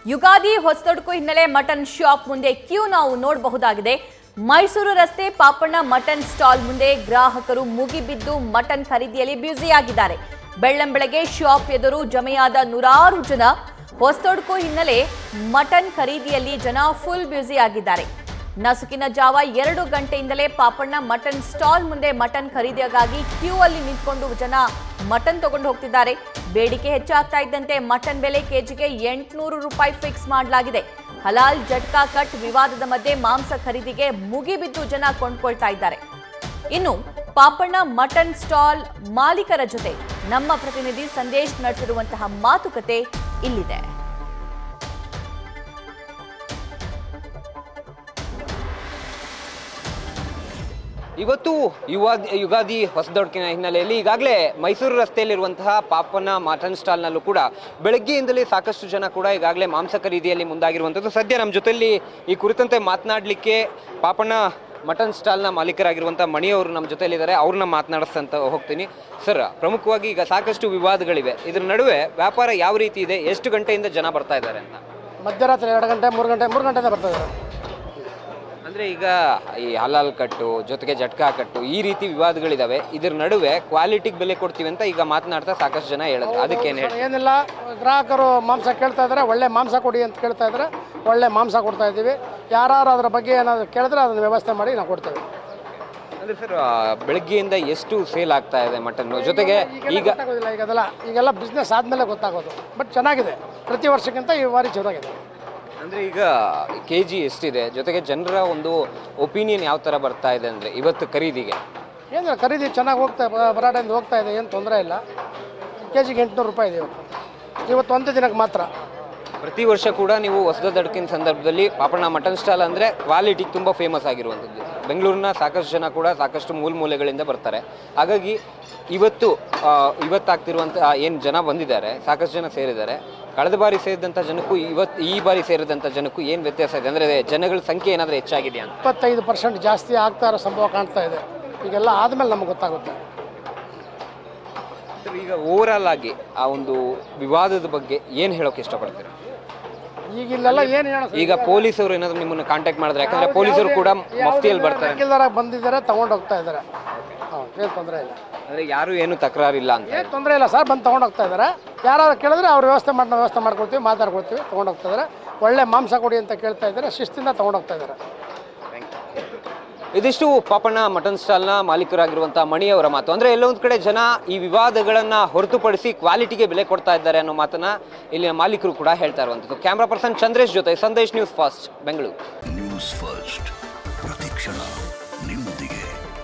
ಯುಗಾದಿ ಹೊಸತೊಡಕು ಹಿನ್ನೆಲೆ mutton shop ಮುಂದೆ Q ನಾವು ನೋಡಬಹುದಾಗಿದೆ ಮೈಸೂರು ರಸ್ತೆ ಪಾಪಣ್ಣ ಮಟನ್ ಸ್ಟಾಲ್ ಮುಂದೆ ಗ್ರಾಹಕರು ಮುಗಿಬಿದ್ದು ಮಟನ್ ಖರೀದಿಯಲ್ಲಿ ಬ್ಯುಸಿಯಾಗಿದ್ದಾರೆ ಬೆಳ್ಳಂಬೆಳಗ್ಗೆ ಶಾಪ್ ಎದುರು ಜಮೆಯಾದ ನೂರಾರು ಜನ ಹೊಸತೊಡಕು ಹಿನ್ನೆಲೆ ಮಟನ್ ಖರೀದಿಯಲ್ಲಿ ಜನ ಫುಲ್ ಬ್ಯುಸಿ ಆಗಿದ್ದಾರೆ ನಸುಕಿನ ಜಾವ ಎರಡು ಗಂಟೆಯಿಂದಲೇ ಪಾಪಣ್ಣ ಮಟನ್ ಸ್ಟಾಲ್ ಮುಂದೆ ಮಟನ್ ಖರೀದಿಗಾಗಿ ಕ್ಯೂ ಅಲ್ಲಿ ನಿಂತ್ಕೊಂಡು ಜನ ಮಟನ್ ತಗೊಂಡು ಹೋಗ್ತಿದ್ದಾರೆ ಬೇಡಿಕೆ ಹೆಚ್ಚಾಗ್ತಾ ಇದ್ದಂತೆ ಮಟನ್ ಬೆಲೆ ಕೆಜಿಗೆ ಎಂಟುನೂರು ರೂಪಾಯಿ ಫಿಕ್ಸ್ ಮಾಡಲಾಗಿದೆ ಹಲಾಲ್ ಜಟ್ಕಾ ಕಟ್ ವಿವಾದದ ಮಧ್ಯೆ ಮಾಂಸ ಖರೀದಿಗೆ ಮುಗಿಬಿದ್ದು ಜನ ಕೊಂಡ್ಕೊಳ್ತಾ ಇದ್ದಾರೆ ಇನ್ನು ಪಾಪಣ್ಣ ಮಟನ್ ಸ್ಟಾಲ್ ಮಾಲೀಕರ ಜೊತೆ ನಮ್ಮ ಪ್ರತಿನಿಧಿ ಸಂದೇಶ್ ನಡೆಸಿರುವಂತಹ ಮಾತುಕತೆ ಇಲ್ಲಿದೆ ಇವತ್ತು ಯುಗಾದಿ ಯುಗಾದಿ ಹೊಸದೊಡಕಿನ ಹಿನ್ನೆಲೆಯಲ್ಲಿ ಈಗಾಗಲೇ ಮೈಸೂರು ರಸ್ತೆಯಲ್ಲಿರುವಂತಹ ಪಾಪನ ಮಟನ್ ಸ್ಟಾಲ್ನಲ್ಲೂ ಕೂಡ ಬೆಳಗ್ಗೆಯಿಂದಲೇ ಸಾಕಷ್ಟು ಜನ ಕೂಡ ಈಗಾಗಲೇ ಮಾಂಸ ಖರೀದಿಯಲ್ಲಿ ಮುಂದಾಗಿರುವಂಥದ್ದು ಸದ್ಯ ನಮ್ಮ ಜೊತೆಯಲ್ಲಿ ಈ ಕುರಿತಂತೆ ಮಾತನಾಡಲಿಕ್ಕೆ ಪಾಪಣ್ಣ ಮಟನ್ ಸ್ಟಾಲ್ನ ಮಾಲೀಕರಾಗಿರುವಂಥ ಮಣಿಯವರು ನಮ್ಮ ಜೊತೆಯಲ್ಲಿದ್ದಾರೆ ಅವ್ರನ್ನ ಮಾತನಾಡಿಸ್ತಂತ ಹೋಗ್ತೀನಿ ಸರ್ ಪ್ರಮುಖವಾಗಿ ಈಗ ಸಾಕಷ್ಟು ವಿವಾದಗಳಿವೆ ಇದ್ರ ನಡುವೆ ವ್ಯಾಪಾರ ಯಾವ ರೀತಿ ಇದೆ ಎಷ್ಟು ಗಂಟೆಯಿಂದ ಜನ ಬರ್ತಾ ಇದ್ದಾರೆ ಅಂತ ಮಧ್ಯರಾತ್ರಿ ಎರಡು ಗಂಟೆ ಮೂರು ಗಂಟೆ ಮೂರು ಗಂಟೆಯಿಂದ ಬರ್ತಾರೆ ಅಂದ್ರೆ ಈಗ ಈ ಹಲಾಲ್ ಕಟ್ಟು ಜೊತೆಗೆ ಜಟ್ಕಾ ಕಟ್ಟು ಈ ರೀತಿ ವಿವಾದಗಳಿದಾವೆ ಇದ್ರ ನಡುವೆ ಕ್ವಾಲಿಟಿಗೆ ಬೆಲೆ ಕೊಡ್ತೀವಿ ಅಂತ ಈಗ ಮಾತನಾಡ್ತಾ ಸಾಕಷ್ಟು ಜನ ಹೇಳಿದ್ರು ಅದಕ್ಕೇನು ಹೇಳಿ ಏನಿಲ್ಲ ಗ್ರಾಹಕರು ಮಾಂಸ ಕೇಳ್ತಾ ಇದ್ದಾರೆ ಒಳ್ಳೆ ಮಾಂಸ ಕೊಡಿ ಅಂತ ಕೇಳ್ತಾ ಇದ್ದಾರೆ ಒಳ್ಳೆ ಮಾಂಸ ಕೊಡ್ತಾ ಇದ್ದೀವಿ ಯಾರು ಅದ್ರ ಬಗ್ಗೆ ಏನಾದರೂ ಕೇಳಿದ್ರೆ ಅದನ್ನ ವ್ಯವಸ್ಥೆ ಮಾಡಿ ನಾವು ಕೊಡ್ತೇವೆ ಅಂದ್ರೆ ಸರ್ ಬೆಳಗ್ಗೆಯಿಂದ ಎಷ್ಟು ಸೇಲ್ ಆಗ್ತಾ ಇದೆ ಮಟನ್ ಜೊತೆಗೆ ಈಗೆಲ್ಲ ಈಗ ಗೊತ್ತಾಗೋದಿಲ್ಲ ಈಗ ಅದೆಲ್ಲ ಈಗೆಲ್ಲ ಬಿಸ್ನೆಸ್ ಆದಮೇಲೆ ಗೊತ್ತಾಗೋದು ಬಟ್ ಚೆನ್ನಾಗಿದೆ ಪ್ರತಿ ವರ್ಷಕ್ಕಿಂತ ಈ ಬಾರಿ ಚೆನ್ನಾಗಿದೆ ಅಂದ್ರೆ ಈಗ ಕೆ ಜಿ ಎಷ್ಟಿದೆ ಜೊತೆಗೆ ಜನರ ಒಂದು ಒಪಿನಿಯನ್ ಯಾವ ಥರ ಬರ್ತಾ ಇದೆ ಅಂದ್ರೆ ಇವತ್ತು ಖರೀದಿಗೆ ಏನಿಲ್ಲ ಖರೀದಿ ಚೆನ್ನಾಗಿ ಹೋಗ್ತಾ ಬ- ಬರಾಟೆಯಿಂದ ಹೋಗ್ತಾ ಇದೆ ಏನು ತೊಂದರೆ ಇಲ್ಲ ಕೆ ಜಿಗೆ ಎಂಟುನೂರು ರೂಪಾಯಿ ಇದೆ ಇವತ್ತು ಇವತ್ತು ಒಂದು ದಿನಕ್ಕೆ ಮಾತ್ರ ಪ್ರತಿ ವರ್ಷ ಕೂಡ ನೀವು ಹೊಸದಡ್ಕಿನ ಸಂದರ್ಭದಲ್ಲಿ ಪಾಪಣ್ಣ ಮಟನ್ ಸ್ಟಾಲ್ ಅಂದರೆ ಕ್ವಾಲಿಟಿ ತುಂಬ ಫೇಮಸ್ ಆಗಿರುವಂಥದ್ದು ಬೆಂಗಳೂರಿನ ಸಾಕಷ್ಟು ಜನ ಕೂಡ ಸಾಕಷ್ಟು ಮೂಲ ಮೂಲೆಗಳಿಂದ ಬರ್ತಾರೆ ಹಾಗಾಗಿ ಇವತ್ತು ಆ, ಇವತ್ತಾಗ್ತಿರುವಂಥ ಏನು ಜನ ಬಂದಿದ್ದಾರೆ ಸಾಕಷ್ಟು ಜನ ಸೇರಿದ್ದಾರೆ ಕಳೆದ ಬಾರಿ ಸೇರಿದಂಥ ಜನಕ್ಕೂ ಇವತ್ತು ಈ ಬಾರಿ ಸೇರಿದಂಥ ಜನಕ್ಕೂ ಏನು ವ್ಯತ್ಯಾಸ ಇದೆ ಅಂದರೆ ಜನಗಳ ಸಂಖ್ಯೆ ಏನಾದರೂ ಹೆಚ್ಚಾಗಿದೆಯಾ ಅಂತ ಇಪ್ಪತ್ತೈದು ಪರ್ಸೆಂಟ್ ಜಾಸ್ತಿ ಆಗ್ತಾ ಇರೋ ಸಂಭವ ಕಾಣ್ತಾ ಇದೆ ಈಗೆಲ್ಲ ಆದಮೇಲೆ ನಮಗೆ ಗೊತ್ತಾಗುತ್ತೆ ಸರ್, ಈಗ ಓವರಾಲ್ ಆಗಿ ಆ ಒಂದು ವಿವಾದದ ಬಗ್ಗೆ ಏನು ಹೇಳೋಕೆ ಇಷ್ಟಪಡ್ತೀರಾ ಈಗ ಇಲ್ಲೆಲ್ಲ ಏನು ಹೇಳೋ ಈಗ ಪೊಲೀಸರು ಏನಾದರೂ ನಿಮ್ಮನ್ನು ಕಾಂಟ್ಯಾಕ್ಟ್ ಮಾಡಿದ್ರೆ ಯಾಕಂದರೆ ಪೊಲೀಸರು ಕೂಡ ಮಫ್ತಿಯಲ್ಲಿ ಬರ್ತಾರೆ ರೆಗ್ಯುಲರ್ ಬಂದಿದ್ದಾರೆ ತಗೊಂಡು ಹೋಗ್ತಾ ಇದ್ದಾರೆ ಹೌದು ಏನು ತೊಂದರೆ ಇಲ್ಲ ಅಂದರೆ ಯಾರೂ ಏನು ತಕರಾರಿಲ್ಲ ಅಂತ ಏನು ತೊಂದರೆ ಇಲ್ಲ ಸರ್ ಬಂದು ತೊಗೊಂಡು ಹೋಗ್ತಾ ಇದ್ದಾರೆ ಯಾರಾದ್ರು ಕೇಳಿದ್ರೆ ಅವ್ರು ವ್ಯವಸ್ಥೆ ಮಾಡಿ ನಾವು ವ್ಯವಸ್ಥೆ ಮಾಡ್ಕೊಡ್ತೀವಿ ಮಾತಾಡ್ಕೊಡ್ತೀವಿ ತೊಗೊಂಡು ಹೋಗ್ತಾ ಇದ್ದಾರೆ ಒಳ್ಳೆ ಮಾಂಸ ಕೊಡಿ ಅಂತ ಕೇಳ್ತಾ ಇದ್ದಾರೆ ಶಿಸ್ತಿಂದ ತೊಗೊಂಡು ಹೋಗ್ತಾ ಇದ್ದಾರೆ ಇದಿಷ್ಟು ಪಾಪಣ್ಣ ಮಟನ್ ಸ್ಟಾಲ್ನ ಮಾಲೀಕರಾಗಿರುವಂತಹ ಮಣಿಯವರ ಮಾತು ಅಂದ್ರೆ ಎಲ್ಲೋ ಒಂದು ಕಡೆ ಜನ ಈ ವಿವಾದಗಳನ್ನ ಹೊರತುಪಡಿಸಿ ಕ್ವಾಲಿಟಿಗೆ ಬೆಲೆ ಕೊಡ್ತಾ ಇದ್ದಾರೆ ಅನ್ನೋ ಮಾತನ್ನ ಇಲ್ಲಿನ ಮಾಲೀಕರು ಕೂಡ ಹೇಳ್ತಾ ಇರುವಂಥದ್ದು ಕ್ಯಾಮ್ರಾ ಪರ್ಸನ್ ಚಂದ್ರೇಶ್ ಜೊತೆ Sandesh news fast Bengaluru news first ಪ್ರತಿಕ್ಷಣ ನಿಮ್ಮೊಂದಿಗೆ